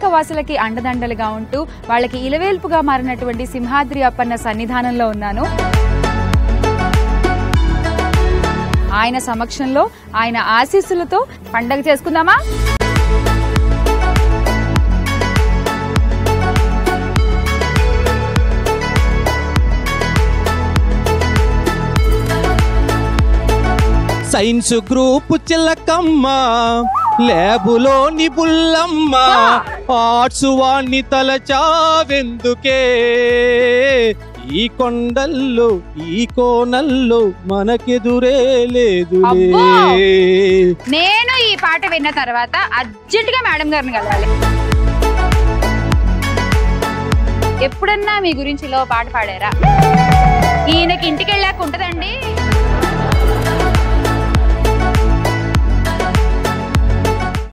విశాఖ వాసులకి అండదండలుగా ఉంటూ వాళ్ళకి ఇలవేల్పుగా మారినటువంటి సింహాద్రి అప్పన్న సన్నిధానంలో ఉన్నాను ఆయన సమక్షంలో ఆయన ఆశీస్సులతో పండగ చేసుకుందామా సైన్స్ గ్రూప్ చిల్లకమ్మ ల్యాబులోని బుల్లమ్మ ఆర్ట్స్ వాణ్ణి తలచావెందుకే ఈ కొండల్లో ఈ కోనల్లో మనకెదురే లేదులే అబ్బో! నేను ఈ పాట విన్న తర్వాత అర్జెంట్ గా మేడం గారిని కలవాలి ఎప్పుడన్నా మీ గురించి ఇలా ఓ పాట పాడారా ఈయనకి ఇంటికి వెళ్ళాక ఉంటదండి